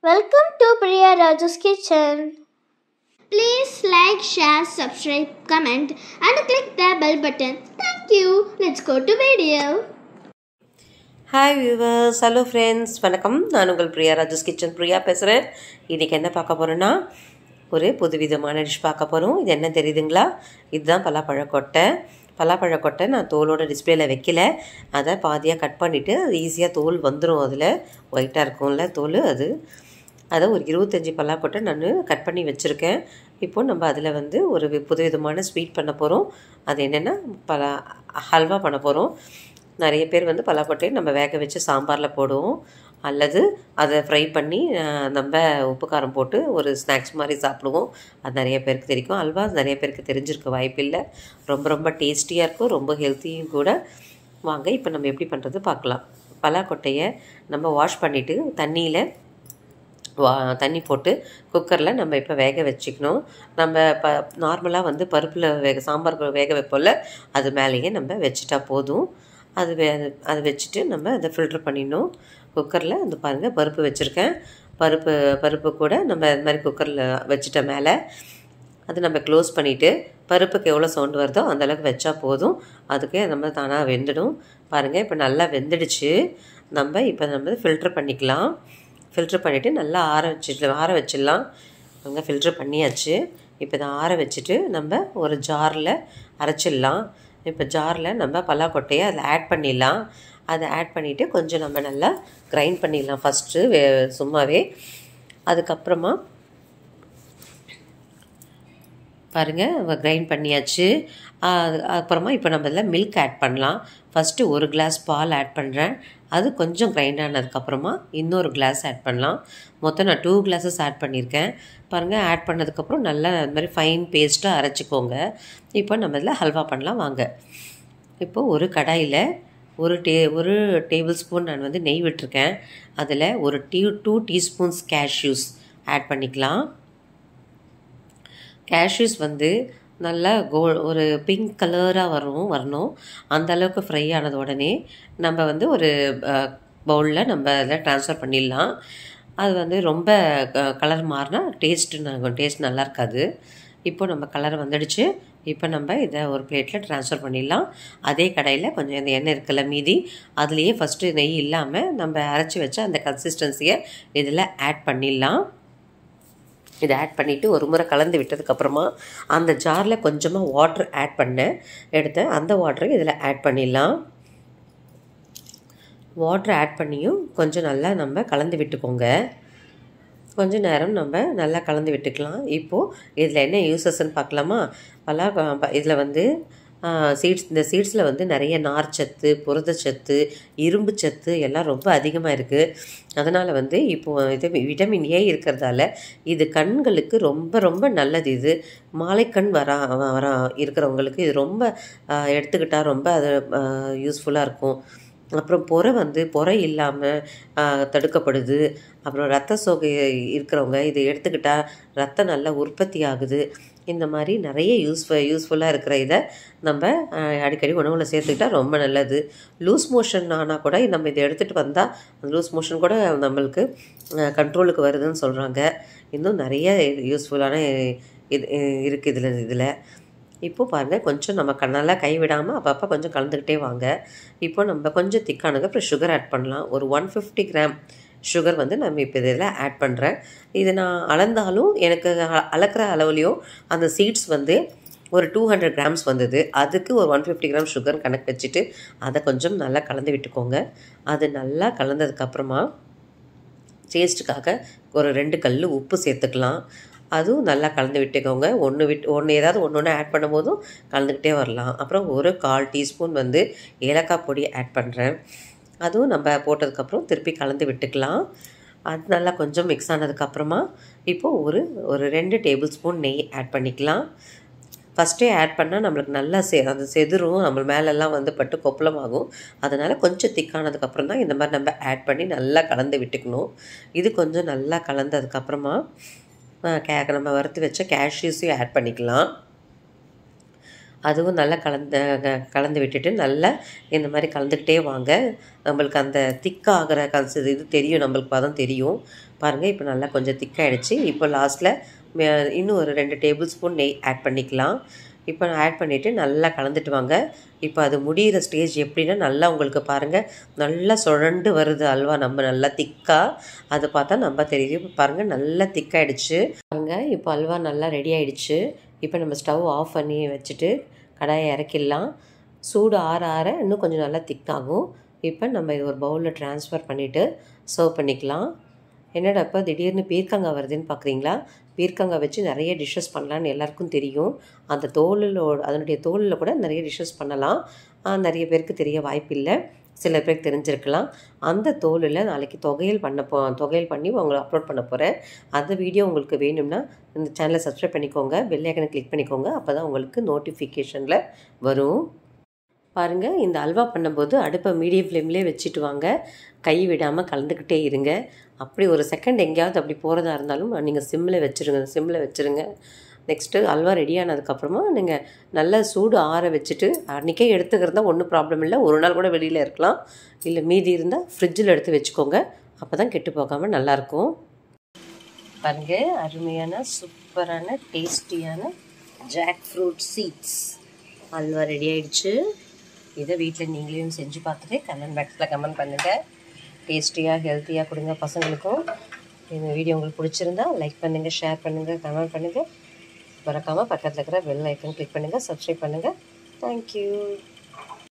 Welcome to Priya Raju's Kitchen. Please like, share, subscribe, comment and click the bell button. Thank you. Let's go to video. Hi viewers hello friends வணக்கம் நான் உங்கள் Priya ராஜஸ் kitchen Priya பேசுகிறேன் இன்றைக்கி என்ன பார்க்க போகிறோன்னா ஒரு புதுவிதமான டிஷ் பார்க்க போகிறோம் இது என்ன தெரியுதுங்களா இதுதான் பலாப்பழக்கொட்டை பலாப்பழக்கொட்டை நான் தோலோட டிஸ்பிளேல வைக்கல அதை பாதியாக கட் பண்ணிவிட்டு அது ஈஸியாக தோல் வந்துடும் அதில் ஒயிட்டாக இருக்கும்ல தோல் அது அதை ஒரு இருபத்தஞ்சி பலாக்கொட்டை நான் கட் பண்ணி வச்சுருக்கேன் இப்போது நம்ம அதில் வந்து ஒரு வி- புதுவிதமான ஸ்வீட் பண்ண போகிறோம் அது என்னென்னா பலா ஹல்வா பண்ண போகிறோம் நிறைய பேர் வந்து பலாக்கொட்டையை நம்ம வேக வச்சு சாம்பாரில் போடுவோம் அல்லது அதை ஃப்ரை பண்ணி அஹ், நம்ம உப்பு காரம் போட்டு ஒரு ஸ்நாக்ஸ் மாதிரி சாப்பிடுவோம் அது நிறைய பேருக்கு தெரியும் அல்வா நிறைய பேருக்கு தெரிஞ்சிருக்க வாய்ப்பில்லை ரொம்ப ரொம்ப டேஸ்டியாக இருக்கும் ரொம்ப ஹெல்த்தியும் கூட வாங்க இப்போ நம்ம எப்படி பண்ணுறது பார்க்கலாம் பலாக்கொட்டையை நம்ம வாஷ் பண்ணிவிட்டு தண்ணியில் வா தண்ணி போட்டு குக்கரில் நம்ம இப்போ வேக வச்சுக்கணும் நம்ம ப நார்மலாக வந்து பருப்பில் வேக சாம்பார் வேக வைப்போம்ல அது மேலேயே நம்ம வச்சுட்டா போதும் அது வே அது வச்சுட்டு நம்ம அதை ஃபில்டர் பண்ணிடணும் குக்கரில் இந்த பாருங்கள் பருப்பு வச்சுருக்கேன் பருப்பு பருப்பு கூட நம்ம இந்த மாதிரி குக்கரில் வச்சுட்ட மேலே அது நம்ம க்ளோஸ் பண்ணிவிட்டு பருப்புக்கு எவ்வளோ சவுண்டு வருதோ அந்த அளவுக்கு வச்சா போதும் அதுக்கே நம்ம தானாக வெந்துடும் பாருங்கள் இப்போ நல்லா வெந்துடுச்சு நம்ம இப்போ நம்ம ஃபில்டர் பண்ணிக்கலாம் ஃபில்டர் பண்ணிவிட்டு நல்லா ஆற வச்சுட்டு ஆற வச்சிடலாம் அங்கே ஃபில்டர் பண்ணியாச்சு இப்போ இதை ஆற வச்சுட்டு நம்ம ஒரு ஜாரில் அரைச்சிடலாம் இப்போ ஜாரில் நம்ம பலாக்கொட்டையை அதில் ஆட் பண்ணிடலாம் அதை ஆட் பண்ணிவிட்டு கொஞ்சம் நம்ம நல்லா கிரைண்ட் பண்ணிடலாம் ஃபஸ்ட்டு வே சும்மாவே அதுக்கப்புறமா பாருங்கள் கிரைண்ட் பண்ணியாச்சு அது அப்புறமா இப்போ நம்ம இதில் மில்க் ஆட் பண்ணலாம் ஃபஸ்ட்டு ஒரு கிளாஸ் பால் ஆட் பண்ணுறேன் அது கொஞ்சம் கிரைண்ட் ஆனதுக்கப்புறமா இன்னொரு கிளாஸ் ஆட் பண்ணலாம் மொத்தம் நான் டூ கிளாஸஸ் ஆட் பண்ணியிருக்கேன் பாருங்கள் ஆட் பண்ணதுக்கப்புறம் நல்லா அந்த மாதிரி ஃபைன் பேஸ்ட்டாக அரைச்சிக்கோங்க இப்போ நம்ம இதில் ஹல்வா பண்ணலாம் வாங்க இப்போது ஒரு கடாயில் ஒரு டே ஒரு டேபிள் ஸ்பூன் நான் வந்து நெய் விட்டுருக்கேன் அதில் ஒரு டீ டூ டீஸ்பூன்ஸ் கேஷ்யூஸ் ஆட் பண்ணிக்கலாம் கேஷ்யூஸ் வந்து நல்லா கோ ஒரு பிங்க் கலராக வரும் வரணும் அந்த அளவுக்கு ஃப்ரை ஆனது உடனே நம்ம வந்து ஒரு பவுலில் நம்ம அதில் ட்ரான்ஸ்ஃபர் பண்ணிடலாம் அது வந்து ரொம்ப கலர் மாறினா டேஸ்ட்டு நாங்கள் டேஸ்ட் நல்லா இருக்காது இப்போ நம்ம கலர் வந்துடுச்சு இப்போ நம்ம இதை ஒரு பிளேட்டில் ட்ரான்ஸ்ஃபர் பண்ணிடலாம் அதே கடையில் கொஞ்சம் இந்த எண்ணெய் இருக்குல்ல மீதி அதுலேயே ஃபஸ்ட்டு நெய் இல்லாமல் நம்ம அரைச்சி வச்ச அந்த கன்சிஸ்டன்சியை இதில் ஆட் பண்ணிடலாம் இதை ஆட் பண்ணிவிட்டு ஒரு முறை கலந்து விட்டதுக்கப்புறமா அந்த ஜாரில் கொஞ்சமாக வாட்டர் ஆட் பண்ணேன் எடுத்தேன் அந்த வாட்டரை இதில் ஆட் பண்ணிடலாம் வாட்டர் ஆட் பண்ணியும் கொஞ்சம் நல்லா நம்ம கலந்து விட்டுக்கோங்க கொஞ்ச நேரம் நம்ம நல்லா கலந்து விட்டுக்கலாம் இப்போது இதில் என்ன யூசஸ்ன்னு பார்க்கலாமா பலா இதில் வந்து சீட்ஸ் இந்த சீட்ஸில் வந்து நிறைய நார்ச்சத்து புரதச்சத்து இரும்பு சத்து எல்லாம் ரொம்ப அதிகமாக இருக்குது அதனால் வந்து இப்போது இது விட்டமின் ஏ இருக்கிறதால இது கண்களுக்கு ரொம்ப ரொம்ப நல்லது இது மாலைக்கண் வரா வர இருக்கிறவங்களுக்கு இது ரொம்ப ஆஹ், எடுத்துக்கிட்டா ரொம்ப அது யூஸ்ஃபுல்லாக இருக்கும் அப்புறம் பொறை வந்து பொறை இல்லாமல் தடுக்கப்படுது அப்புறம் ரத்த சோகை இருக்கிறவங்க இதை எடுத்துக்கிட்டால் ரத்தம் நல்லா உற்பத்தி ஆகுது இந்த மாதிரி நிறைய யூஸ் யூஸ்ஃபுல்லாக இருக்கிற இதை நம்ம ஆஹ், அடிக்கடி உணவில் சேர்த்துக்கிட்டா ரொம்ப நல்லது லூஸ் மோஷன் ஆனால் கூட நம்ம இதை எடுத்துகிட்டு வந்தால் அந்த லூஸ் மோஷன் கூட நம்மளுக்கு கண்ட்ரோலுக்கு வருதுன்னு சொல்கிறாங்க இன்னும் நிறைய யூஸ்ஃபுல்லான இது இருக்குது இதில் இதில் இப்போ பாருங்கள் கொஞ்சம் நம்ம கண்ணெல்லாம் கைவிடாமல் அப்பப்போ கொஞ்சம் கலந்துக்கிட்டே வாங்க இப்போ நம்ம கொஞ்சம் திக்கானுங்க அப்புறம் சுகர் ஆட் பண்ணலாம் ஒரு ஒன் ஃபிஃப்டி கிராம் சுகர் வந்து நம்ம இப்போ இதில் ஆட் பண்ணுறேன் இது நான் அளந்தாலும் எனக்கு அ- அளக்கிற அளவுலேயும் அந்த சீட்ஸ் வந்து ஒரு டூ ஹண்ட்ரட் கிராம்ஸ் வந்தது அதுக்கு ஒரு ஒன் ஃபிஃப்டி கிராம் சுகர் கணக்கு வச்சுட்டு அதை கொஞ்சம் நல்லா கலந்து விட்டுக்கோங்க அது நல்லா கலந்ததுக்கப்புறமா டேஸ்ட்டுக்காக ஒரு ரெண்டு கல் உப்பு சேர்த்துக்கலாம் அதுவும் நல்லா கலந்து விட்டுக்கோங்க ஒன்று விட்டு ஒன்று ஏதாவது ஒன்று ஒன்று ஆட் பண்ணும்போதும் கலந்துக்கிட்டே வரலாம் அப்புறம் ஒரு கால் டீஸ்பூன் வந்து ஏலக்காய் பொடி ஆட் பண்ணுறேன் அதுவும் நம்ம போட்டதுக்கப்புறம் திருப்பி கலந்து விட்டுக்கலாம் அது நல்லா கொஞ்சம் மிக்ஸ் ஆனதுக்கப்புறமா இப்போது ஒரு ஒரு ரெண்டு டேபிள் ஸ்பூன் நெய் ஆட் பண்ணிக்கலாம் ஃபஸ்ட்டே ஆட் பண்ணால் நம்மளுக்கு நல்லா செ அது செதுரும் நம்ம மேலெல்லாம் வந்து பட்டு கொப்பளமாகும் அதனால் கொஞ்சம் திக்கானதுக்கப்புறம் தான் இந்த மாதிரி நம்ம ஆட் பண்ணி நல்லா கலந்து விட்டுக்கணும் இது கொஞ்சம் நல்லா கலந்ததுக்கப்புறமா கே நம்ம வறுத்து வச்ச கேஷ்யூஸையும் ஆட் பண்ணிக்கலாம் அதுவும் நல்லா கலந்து க- கலந்து விட்டுட்டு நல்லா இந்த மாதிரி கலந்துக்கிட்டே வாங்க நம்மளுக்கு அந்த திக்காகிற கன்சி இது தெரியும் நம்மளுக்கு பதம் தெரியும் பாருங்கள் இப்போ நல்லா கொஞ்சம் திக்காயிடுச்சு இப்போ லாஸ்ட்டில் இன்னும் ஒரு ரெண்டு டேபிள் ஸ்பூன் நெய் ஆட் பண்ணிக்கலாம் இப்போ நான் ஆட் பண்ணிவிட்டு நல்லா கலந்துட்டு வாங்க இப்போ அது முடிகிற ஸ்டேஜ் எப்படின்னா நல்லா உங்களுக்கு பாருங்கள் நல்லா சுழண்டு வருது அல்வா நம்ம நல்லா திக்காக அதை பார்த்தா நம்ம தெரியுது இப்போ பாருங்கள் நல்லா திக்காயிடுச்சு பாருங்கள் இப்போ அல்வா நல்லா ரெடி ஆயிடுச்சு இப்போ நம்ம ஸ்டவ் ஆஃப் பண்ணி வச்சுட்டு கடாயை இறக்கிடலாம் சூடு ஆற ஆற இன்னும் கொஞ்சம் நல்லா திக்காகும் இப்போ நம்ம இது ஒரு பவுலில் ட்ரான்ஸ்ஃபர் பண்ணிவிட்டு சர்வ் பண்ணிக்கலாம் என்னடா இப்போ திடீர்னு பீர்க்கங்காய் வருதுன்னு பார்க்குறீங்களா பீர்க்கங்காய் வச்சு நிறைய டிஷ்ஷஸ் பண்ணலான்னு எல்லாருக்கும் தெரியும் அந்த தோலில் அதனுடைய தோலில் கூட நிறைய டிஷ்ஷஸ் பண்ணலாம் ஆஹ் நிறைய பேருக்கு தெரிய வாய்ப்பில்லை சில பேருக்கு தெரிஞ்சிருக்கலாம் அந்த தோலில் நாளைக்கு தொகையல் பண்ண போ தொகையல் பண்ணி உங்களை அப்லோட் பண்ண போகிறேன் அந்த வீடியோ உங்களுக்கு வேணும்னா இந்த சேனலை சப்ஸ்கிரைப் பண்ணிக்கோங்க பெல் ஐக்கனை கிளிக் பண்ணிக்கோங்க அப்போ தான் உங்களுக்கு நோட்டிஃபிகேஷனில் வரும் பாருங்கள் இந்த அல்வா பண்ணும்போது அடுப்பை மீடியம் ஃப்ளேம்லேயே வச்சுட்டு வாங்க கை விடாமல் கலந்துக்கிட்டே இருங்க அப்படி ஒரு செகண்ட் எங்கேயாவது அப்படி போகிறதா இருந்தாலும் நீங்கள் சிம்மில் வச்சுருங்க சிம்மில் வச்சுருங்க நெக்ஸ்ட்டு அல்வா ரெடி ஆனதுக்கப்புறமா நீங்கள் நல்லா சூடு ஆற வச்சுட்டு அன்றைக்கே எடுத்துக்கிறதா ஒன்றும் ப்ராப்ளம் இல்லை ஒரு நாள் கூட வெளியில் இருக்கலாம் இல்லை மீதி இருந்தால் ஃப்ரிட்ஜில் எடுத்து வச்சுக்கோங்க அப்போ தான் கெட்டு போகாமல் நல்லாயிருக்கும் பாருங்க அருமையான சூப்பரான டேஸ்டியான jackfruit seeds halwa ready ஆயிடுச்சு இதை வீட்டில் நீங்களும் செஞ்சு பார்த்துட்டு கமெண்ட் பாக்ஸில் கமெண்ட் பண்ணுங்கள் டேஸ்டியாக ஹெல்த்தியாக கொடுங்க பசங்களுக்கும் இந்த வீடியோ உங்களுக்கு பிடிச்சிருந்தா லைக் பண்ணுங்கள் ஷேர் பண்ணுங்கள் கமெண்ட் பண்ணுங்கள் மறக்காமல் பக்கத்தில் இருக்கிற பெல் ஐக்கன் கிளிக் பண்ணுங்கள் சப்ஸ்கிரைப் பண்ணுங்கள் தேங்க்யூ